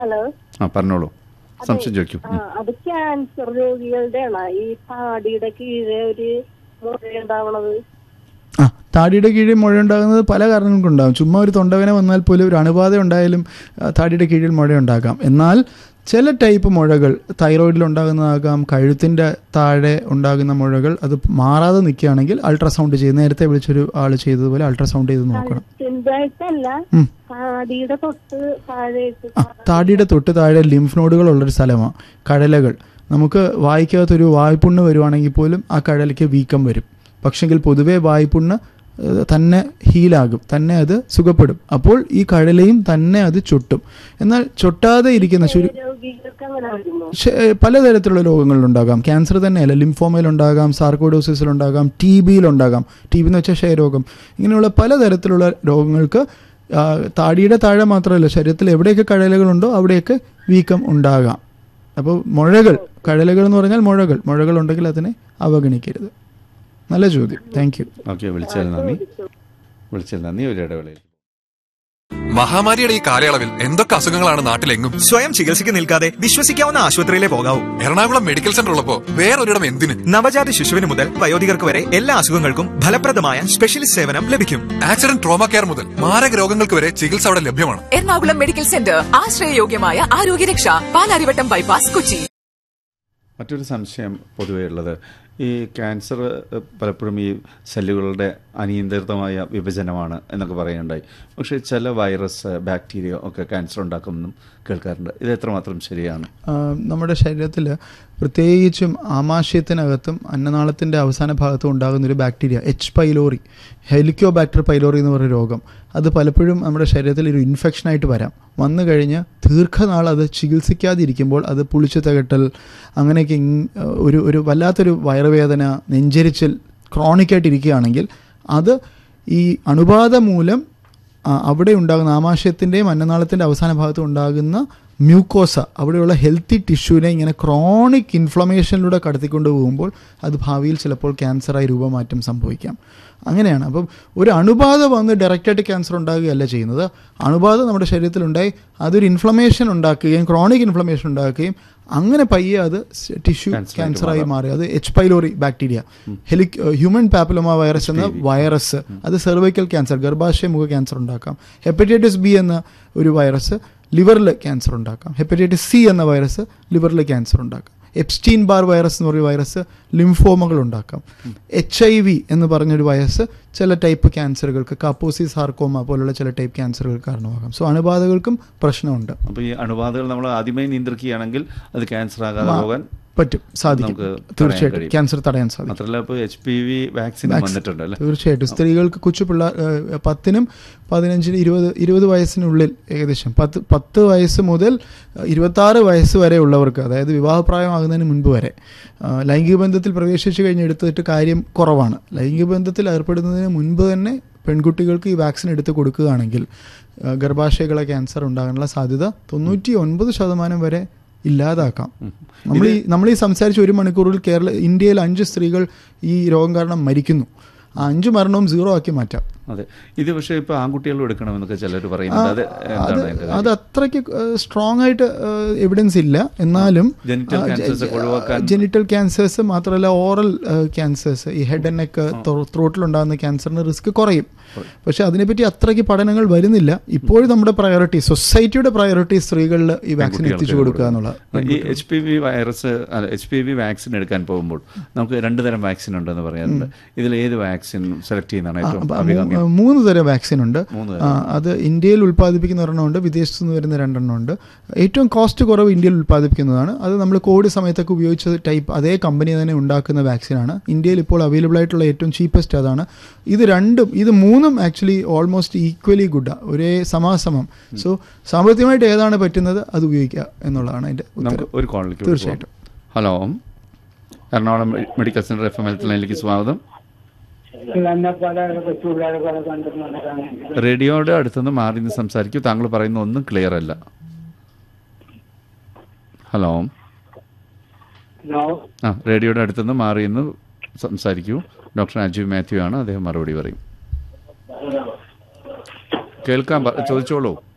Hello ആ പറഞ്ഞോളൂ സംശയം ചോദിക്കൂ ആ അത് ക്യാൻസർ രോഗികളുടെയാണ് ഈ താടിയുടെ കീഴെ ഒരു മുറയുണ്ടാവണത് ആ താടിയുടെ കീഴിൽ മുഴ ഉണ്ടാകുന്നത് പല കാരണങ്ങൾ കൊണ്ടാകും ചുമ്മാ ഒരു തൊണ്ടവേന വന്നാൽ പോലും ഒരു അണുബാധ ഉണ്ടായാലും ആ, താടിയുടെ കീഴിൽ മുഴ ഉണ്ടാകാം എന്നാൽ ചില ടൈപ്പ് മുഴകൾ തൈറോയിഡിൽ ഉണ്ടാകുന്നതാകാം കഴുത്തിൻ്റെ താഴെ ഉണ്ടാകുന്ന മുഴകൾ അത് മാറാതെ നിൽക്കുകയാണെങ്കിൽ അൾട്രാസൗണ്ട് ചെയ്ത് നേരത്തെ വിളിച്ചൊരു ആൾ ചെയ്തതുപോലെ അൾട്രാസൗണ്ട് ചെയ്ത് നോക്കണം കഴുത്തിൻ്റെതായിട്ടല്ല ഉം. താടിയുടെ തൊട്ട് താഴേക്ക് ആ താടിയുടെ തൊട്ട് താഴെ ലിംഫ് നോഡുകൾ ഉള്ളൊരു സ്ഥലമാണ് കഴലകൾ നമുക്ക് വായിക്കകത്തൊരു വായ്പുണ്ണ് വരുവാണെങ്കിൽ പോലും ആ കഴലയ്ക്ക് വീക്കം വരും പക്ഷെങ്കിൽ പൊതുവേ വായ്പുണ്ണ് ഏഹ്, തന്നെ ഹീലാകും തന്നെ അത് സുഖപ്പെടും അപ്പോൾ ഈ കഴലയും തന്നെ അത് ചൊട്ടും എന്നാൽ ചൊട്ടാതെ ഇരിക്കുന്ന ചുരു രോഗികൾക്ക് അങ്ങനെ വരുമോ ശ- പലതരത്തിലുള്ള രോഗങ്ങളിലുണ്ടാകാം ക്യാൻസർ തന്നെയല്ല ലിംഫോമയിലുണ്ടാകാം സാർക്കോഡോസിസിലുണ്ടാകാം ടി ബിയിലുണ്ടാകാം ടി ബി എന്ന് വെച്ചാൽ ക്ഷയരോഗം ഇങ്ങനെയുള്ള പലതരത്തിലുള്ള രോഗങ്ങൾക്ക് ആ, താടിയുടെ താഴെ മാത്രമല്ല ശരീരത്തിൽ എവിടെയൊക്കെ കഴലുകളുണ്ടോ അവിടെയൊക്കെ വീക്കം ഉണ്ടാകാം അപ്പോൾ മുഴകൾ കഴലുകൾ എന്ന് പറഞ്ഞാൽ മുഴകൾ മുഴകൾ ഉണ്ടെങ്കിൽ അതിനെ അവഗണിക്കരുത് നല്ല ചോദ്യം താങ്ക് യു ഓക്കെ വിളിച്ചതിന് നന്ദി വിളിച്ചതിന് നന്ദി ഒരു ഇടവേളയിൽ മഹാമാരിയുടെ ഈ കാലയളവിൽ എന്തൊക്കെ അസുഖങ്ങളാണ് നാട്ടിലെങ്ങും സ്വയം ചികിത്സയ്ക്ക് നിൽക്കാതെ വിശ്വസിക്കാവുന്ന ആശുപത്രിയിലെ പോകാവൂ എറണാകുളം മെഡിക്കൽ സെന്റർ ഉള്ളപ്പോ വേറൊരിടം എന്തിന് നവജാത ശിശുവിന് മുതൽ വയോധികർക്ക് വരെ എല്ലാ അസുഖങ്ങൾക്കും ഫലപ്രദമായ സ്പെഷ്യലിസ്റ്റ് സേവനം ലഭിക്കും ആക്സിഡന്റ് ട്രോമ കെയർ മുതൽ മാരക രോഗങ്ങൾക്ക് വരെ ചികിത്സ അവിടെ ലഭ്യമാണ് എറണാകുളം മെഡിക്കൽ സെന്റർ ആശ്രയയോഗ്യമായ ആരോഗ്യരക്ഷ പാലാരിവട്ടം ബൈപ്പാസ് കൊച്ചി മറ്റൊരു സംശയം പൊതുവേ ഉള്ളത് ഈ ക്യാൻസർ ഏഹ്, പലപ്പോഴും ഈ സെല്ലുകളുടെ അനിയന്ത്രിതമായ വിഭജനമാണ് എന്നൊക്കെ പറയുന്നുണ്ടായി പക്ഷേ ചില വൈറസ് ബാക്ടീരിയ ഒക്കെ ക്യാൻസർ ഉണ്ടാക്കുമെന്നും കേൾക്കാറുണ്ട് ഇത് എത്രമാത്രം ശരിയാണ് ആ, നമ്മുടെ ശരീരത്തിൽ പ്രത്യേകിച്ചും ആമാശയത്തിനകത്തും അന്നനാളത്തിൻ്റെ അവസാന ഭാഗത്തും ഉണ്ടാകുന്ന ഒരു bacteria H pylori helicobacter pylori എന്ന് പറയുന്ന രോഗം അത് പലപ്പോഴും നമ്മുടെ ശരീരത്തിൽ ഒരു ഇൻഫെക്ഷനായിട്ട് വരാം വന്നു കഴിഞ്ഞ് ദീർഘനാൾ അത് ചികിത്സിക്കാതിരിക്കുമ്പോൾ അത് പുളിച്ചു തകട്ടൽ അങ്ങനെയൊക്കെ ഇങ് ഒരു ഒരു വല്ലാത്തൊരു വയറുവേദന നെഞ്ചരിച്ചിൽ ക്രോണിക്കായിട്ട് ഇരിക്കുകയാണെങ്കിൽ അത് ഈ അണുബാധ മൂലം ആ, അവിടെ ഉണ്ടാകുന്ന ആമാശയത്തിൻ്റെയും അന്നനാളത്തിൻ്റെ അവസാന ഭാഗത്തും ഉണ്ടാകുന്ന മ്യൂക്കോസ അവിടെയുള്ള ഹെൽത്തി ടിഷ്യൂവിനെ ഇങ്ങനെ ക്രോണിക് ഇൻഫ്ലമേഷനിലൂടെ കടത്തിക്കൊണ്ട് പോകുമ്പോൾ അത് ഭാവിയിൽ ചിലപ്പോൾ ക്യാൻസറായി രൂപമാറ്റം സംഭവിക്കാം അങ്ങനെയാണ് അപ്പം ഒരു അണുബാധ വന്ന് ഡയറക്റ്റായിട്ട് ക്യാൻസർ ഉണ്ടാകുകയല്ല ചെയ്യുന്നത് അണുബാധ നമ്മുടെ ശരീരത്തിലുണ്ടായി അതൊരു ഇൻഫ്ലമേഷൻ ഉണ്ടാക്കുകയും ക്രോണിക് ഇൻഫ്ലമേഷൻ ഉണ്ടാക്കുകയും അങ്ങനെ പയ്യെ അത് ടിഷ്യൂ Cancer ആയിട്ട് ക്യാൻസറായി മാറാം. മാറി അത് എച്ച് പൈലോറി ബാക്ടീരിയ ഹെലിക് ഹ്യൂമൻ പാപ്പിലോമ വൈറസ് എന്ന വൈറസ് അത് സെർവൈക്കൽ ക്യാൻസർ ഗർഭാശയ മുഖ ക്യാൻസർ ഉണ്ടാക്കാം ഹെപ്പറ്റൈറ്റിസ് ബി എന്ന ഒരു വൈറസ് ലിവറിൽ ക്യാൻസർ ഉണ്ടാക്കാം ഹെപ്പറ്റൈറ്റിസ് സി എന്ന വൈറസ് ലിവറിൽ ക്യാൻസർ ഉണ്ടാക്കാം എപ്സ്റ്റീൻ ബാർ വൈറസ് എന്ന് പറയുന്ന വൈറസ് ലിംഫോമകൾ ഉണ്ടാക്കാം എച്ച് ഐ വി എന്ന് പറഞ്ഞൊരു വൈറസ് ചില ടൈപ്പ് ക്യാൻസറുകൾക്ക് കാപ്പോസി സാർക്കോമ പോലുള്ള ചില ടൈപ്പ് ക്യാൻസറുകൾക്ക് കാരണമാകാം സോ അണുബാധകൾക്കും പ്രശ്നമുണ്ട് അപ്പോൾ ഈ അണുബാധകൾ നമ്മൾ ആദ്യമേ നിയന്ത്രിക്കുകയാണെങ്കിൽ അത് ക്യാൻസർ ആകാതെ പോകാൻ പറ്റും സാധിക്കും നമുക്ക് തടയാൻ തീർച്ചയായിട്ടും കഴിയും. ക്യാൻസർ തടയാൻ സാധിക്കും മാത്രമല്ല ഇപ്പോൾ എച്ച് പി വി വാക്സിൻ വന്നിട്ടുണ്ട് അല്ലേ തീർച്ചയായിട്ടും സ്ത്രീകൾക്ക് കൊച്ചു പിള്ളേർ ഏഹ്, പത്തിനും പതിനഞ്ചിനും ഇരുപത് ഇരുപത് വയസ്സിനുള്ളിൽ ഏകദേശം പത്ത് പത്ത് വയസ്സ് മുതൽ ഇരുപത്താറ് വയസ്സ് വരെ ഉള്ളവർക്ക് അതായത് വിവാഹപ്രായമാകുന്നതിന് മുൻപ് വരെ ആ, ലൈംഗിക ബന്ധത്തിൽ പ്രവേശിച്ചു കഴിഞ്ഞ് എടുത്തിട്ട് കാര്യം കുറവാണ് ലൈംഗിക ബന്ധത്തിൽ ഏർപ്പെടുന്നതിന് മുൻപ് തന്നെ പെൺകുട്ടികൾക്ക് ഈ വാക്സിൻ എടുത്ത് കൊടുക്കുകയാണെങ്കിൽ ആ, ഗർഭാശയകളെ ക്യാൻസർ ഉണ്ടാകാനുള്ള സാധ്യത തൊണ്ണൂറ്റി ഒൻപത് ശതമാനം വരെ ഇല്ലാതാക്കാം നമ്മൾ ഈ നമ്മൾ ഈ സംസാരിച്ച ഒരു മണിക്കൂറിൽ കേരള ഇന്ത്യയിൽ അഞ്ച് സ്ത്രീകൾ ഈ രോഗം കാരണം മരിക്കുന്നു ആ അഞ്ച് മരണവും സീറോ ആക്കി മാറ്റാം അതെ ഇത് പക്ഷേ ഇപ്പോൾ ആൺകുട്ടികളും എടുക്കണമെന്നൊക്കെ ചിലർ പറയുന്നുണ്ട് അത് അത് എന്താണ് അതിൻ്റെ അത് അത്രയ്ക്ക് സ്ട്രോങ് ആയിട്ട് എവിഡൻസ് ഇല്ല എന്നാലും Genital cancers ഒക്കെ ഒഴിവാക്കാൻ- ജെനിറ്റൽ ക്യാൻസേഴ്സ് മാത്രമല്ല ഓറൽ ക്യാൻസേഴ്സ് ഈ ഹെഡ് ആൻഡ് നെക്ക് ത്രോട്ടിലുണ്ടാകുന്ന ക്യാൻസറിന് റിസ്ക് കുറയും പക്ഷെ അതിനെപ്പറ്റി അത്രയ്ക്ക് പഠനങ്ങൾ വരുന്നില്ല ഇപ്പോഴും നമ്മുടെ പ്രയോറിറ്റി സൊസൈറ്റിയുടെ പ്രയോറിറ്റി സ്ത്രീകളിൽ ഈ വാക്സിൻ പെൺകുട്ടികൾക്ക് എത്തിച്ചു കൊടുക്കുക എന്നുള്ളത് ഈ എച്ച് പി വി വൈറസ് അല്ല എച്ച് പി വി വാക്സിൻ എടുക്കാൻ പോകുമ്പോൾ നമുക്ക് രണ്ട് തരം വാക്സിൻ ഉണ്ടെന്ന് പറയാറുണ്ട് ഇതിൽ ഏത് വാക്സിൻ സെലക്ട് ചെയ്യുന്നതാണ് ഏറ്റവും അപ്പൊ അഭികാമ്യം മൂ- മൂന്ന് തരം വാക്സിൻ ഉണ്ട് മൂന്ന് ആ, അത് ഇന്ത്യയിൽ ഉൽപ്പാദിപ്പിക്കുന്ന ഒരെണ്ണമുണ്ട് വിദേശത്തു നിന്ന് വരുന്ന രണ്ടെണ്ണം ഉണ്ട് ഏറ്റവും കോസ്റ്റ് കുറവ് ഇന്ത്യയിൽ ഉൽപ്പാദിപ്പിക്കുന്നതാണ് അത് നമ്മൾ കോവിഡ് സമയത്തൊക്കെ ഉപയോഗിച്ച ടൈപ്പ് അതേ കമ്പനി തന്നെ ഉണ്ടാക്കുന്ന വാക്സിനാണ് ഇന്ത്യയിൽ ഇപ്പോൾ അവൈലബിൾ ആയിട്ടുള്ള ഏറ്റവും ചീപ്പസ്റ്റ് അതാണ് ഇത് രണ്ടും ഇത് മൂന്നും ആക്ച്വലി ഓൾമോസ്റ്റ് ഈക്വലി ഗുഡാണ് ഒരേ സമാസമം സോ സാമ്പത്തികമായിട്ട് ഏതാണ് പറ്റുന്നത് അത് ഉപയോഗിക്കുക എന്നുള്ളതാണ് അതിൻ്റെ നമുക്ക് ഉത്തരം ഒരു കോളിലേക്ക് തീർച്ചയായിട്ടും. Hello Ernakulam medical centre F M health ലൈനിലേക്ക് സ്വാഗതം എന്നെ പല കൊച്ചുപിള്ളേരെ പല കണ്ടിട്ടുണ്ട് റേഡിയോയുടെ അടുത്തുനിന്ന് മാറി നിന്ന് സംസാരിക്കൂ താങ്കൾ പറയുന്ന ഒന്നും ക്ലിയർ അല്ല ഹലോ നോ ആ റേഡിയോയുടെ അടുത്തുനിന്ന് മാറി നിന്ന് സംസാരിക്കൂ ഡോക്ടർ അജീവ് മാത്യു ആണ് അദ്ദേഹം മറുപടി പറയും കേൾക്കാൻ പ- ചോദിച്ചോളൂ